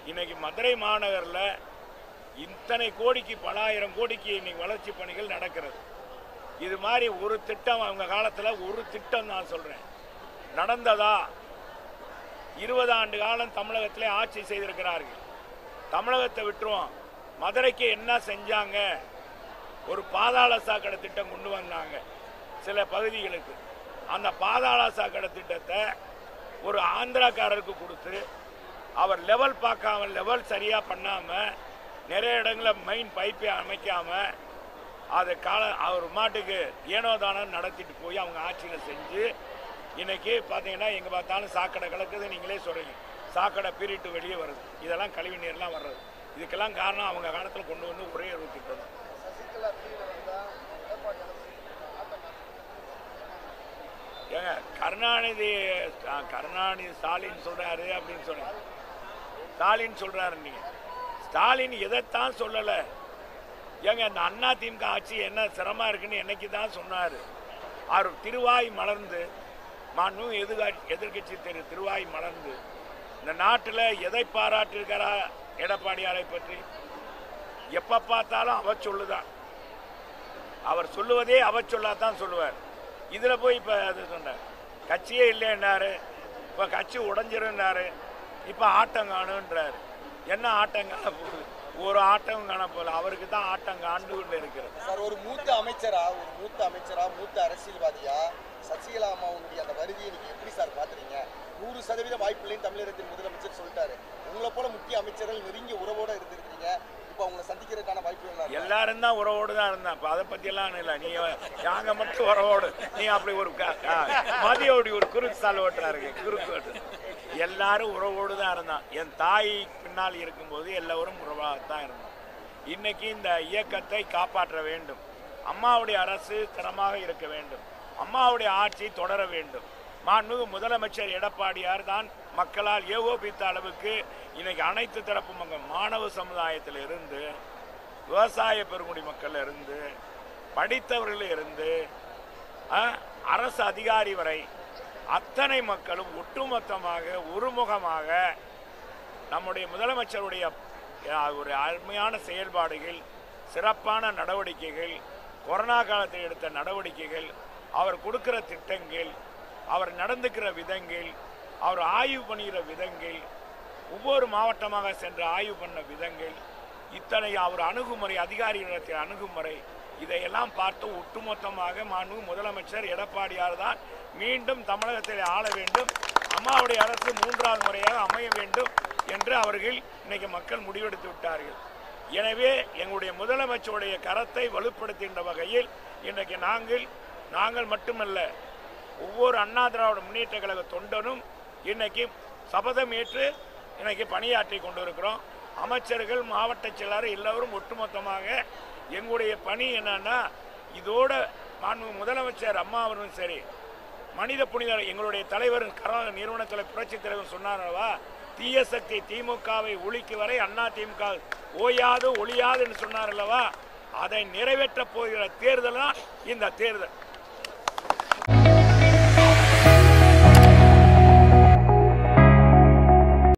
இன்னைக்கு மதுரை மாநகரில் இத்தனை கோடிக்கு பல ஆயிரம் கோடிக்கு இன்னைக்கு வளர்ச்சி பணிகள் நடக்கிறது இது மாதிரி ஒரு திட்டம் அவங்க காலத்தில் ஒரு திட்டம் நான் சொல்றேன் நடந்ததா இருபது ஆண்டு காலம் தமிழகத்திலே ஆட்சி செய்திருக்கிறார்கள் தமிழகத்தை விட்டுருவோம் மதுரைக்கு என்ன செஞ்சாங்க ஒரு பாதாள சாக்கடை திட்டம் கொண்டு வந்தாங்க சில பகுதிகளுக்கு அந்த பாதாள சாக்கடை திட்டத்தை ஒரு ஆந்திராக்காரருக்கு கொடுத்து அவர் லெவல் பார்க்காம லெவல் சரியா பண்ணாம நிறைய இடங்களில் மெயின் பைப்பை அமைக்காம அது கால அவர் மாட்டுக்கு ஏனோ தானம் நடத்திட்டு போய் அவங்க ஆட்சியில் செஞ்சு இன்னைக்கு பார்த்தீங்கன்னா எங்கே பார்த்தாலும் சாக்கடை கலக்குது நீங்களே சொல்றீங்க சாக்கடை பீரிட்டு வெளியே வருது இதெல்லாம் கழிவு நீர்லாம் வர்றது இதுக்கெல்லாம் காரணம் அவங்க காலத்தில் கொண்டு வந்து ஒரே ஒரு திட்டம் தான் சசிகலா வெளியில வந்தா எடப்பாடி அரசு ஆட்டம் ஏங்க கருணாநிதி ஆ, கருணாநிதி ஸ்டாலின் சொல்றாரு அப்படின்னு சொன்னாங்க ஸ்டாலின் சொல்றாரு நீங்க ஸ்டாலின் எதைத்தான் சொல்லல ஏங்க இந்த அண்ணா திமுக ஆட்சி என்ன சிரமமா இருக்குன்னு என்னைக்கு தான் சொன்னாரு அவர் திருவாய் மலர்ந்து மாண்பு எதிர்கட்சி எதிர்கட்சி திரு திருவாய் மலர்ந்து இந்த நாட்டில் எதை பாராட்டியிருக்காரா எடப்பாடியாரை பற்றி எப்ப பார்த்தாலும் அவ சொல்லுதான் அவர் சொல்லுவதே அவர் சொல்லாதான் சொல்லுவார் இதுல போய் இப்ப அது சொன்னார் கட்சியே இல்லைன்னாரு இப்ப கட்சி உடைஞ்சிருந்தாரு இப்ப ஆட்டம் காணுன்றாரு என்ன ஆட்டம் காண போகுது ஒரு ஆட்டம் காண போல அவருக்கு தான் ஆட்டம் காண்டு கொண்டு இருக்கிறது சார் ஒரு மூத்த அமைச்சரா ஒரு மூத்த அமைச்சரா மூத்த அரசியல்வாதியா சசிகலா அம்மாவுடைய அந்த வருகையை நீங்க எப்படி சார் பாக்குறீங்க நூறு சதவீதம் வாய்ப்பு இல்லைன்னு தமிழகத்தின் முதலமைச்சர் சொல்லிட்டாரு உங்களை போல முக்கிய அமைச்சர்கள் நெருங்கிய உறவோட இருந்திருக்கீங்க இப்போ அவங்களை சந்திக்கிறதுக்கான வாய்ப்பு என்ன எல்லாரும் தான் உறவோடு தான் இருந்தான் இப்ப அதை பத்தி எல்லாம் இல்லை நீ நாங்க மட்டும் உறவோடு நீ அப்படி ஒரு க- க- மதியோடி ஒரு குறுக்கு சால் ஓட்டுறாரு குறுக்கு ஓட்டு எல்லாரும் உறவோடு தான் இருந்தான் என் தாய் பின்னால் இருக்கும்போது எல்லோரும் உறவாக தான் இருந்தோம் இன்னைக்கு இந்த இயக்கத்தை காப்பாற்ற வேண்டும் அம்மாவுடைய அரசு திறமாக இருக்க வேண்டும் அம்மாவுடைய ஆட்சி தொடர வேண்டும் மாண்புமிகு முதலமைச்சர் எடப்பாடியார் தான் மக்களால் ஏகோபித்த அளவுக்கு இன்னைக்கு அனைத்து தரப்பு மக்கள் மாணவ சமுதாயத்தில் இருந்து விவசாய பெருங்குடி மக்கள் இருந்து படித்தவர்கள் இருந்து ஆ, அரசு அதிகாரி வரை அத்தனை மக்களும் ஒட்டுமொத்தமாக ஒருமுகமாக நம்முடைய முதலமைச்சருடைய அஹ், ஒரு அருமையான செயல்பாடுகள் சிறப்பான நடவடிக்கைகள் கொரோனா காலத்தில் எடுத்த நடவடிக்கைகள் அவர் கொடுக்கிற திட்டங்கள் அவர் நடந்துக்கிற விதங்கள் அவர் ஆய்வு பண்ணுகிற விதங்கள் ஒவ்வொரு மாவட்டமாக சென்று ஆய்வு பண்ண விதங்கள் இத்தனை அவர் அணுகுமுறை அதிகாரிகளிடத்தில் அணுகுமுறை இதையெல்லாம் பார்த்து ஒட்டுமொத்தமாக மாண்பு முதலமைச்சர் எடப்பாடியார் தான் மீண்டும் தமிழகத்தில் ஆள வேண்டும் அம்மாவுடைய அரசு மூன்றாவது முறையாக அமைய வேண்டும் என்று அவர்கள் இன்னைக்கு மக்கள் முடிவெடுத்து விட்டார்கள் எனவே எங்களுடைய முதலமைச்சருடைய கரத்தை வலுப்படுத்துகின்ற வகையில் இன்றைக்கு நாங்கள் நாங்கள் மட்டுமல்ல ஒவ்வொரு அண்ணா திராவிட முன்னேற்ற கழக தொண்டனும் இன்னைக்கு சபதம் ஏற்று இன்னைக்கு பணியாற்றி கொண்டிருக்கிறோம் அமைச்சர்கள் மாவட்ட செயலாளர் எல்லோரும் ஒட்டுமொத்தமாக எங்களுடைய பணி என்னன்னா இதோட மாண்பு முதலமைச்சர் அம்மா அவர்களும் சரி மனித புனிதர் எங்களுடைய தலைவர் கரோனா நிறுவனத்தில் புரட்சி தலைவர் சொன்னாரவா தீய சக்தி திமுகவை ஒழிக்கு வரை அண்ணா திமுக ஓயாது ஒழியாது என்று சொன்னார் அல்லவா அதை நிறைவேற்றப் போகிற தேர்தல் தான் இந்த தேர்தல்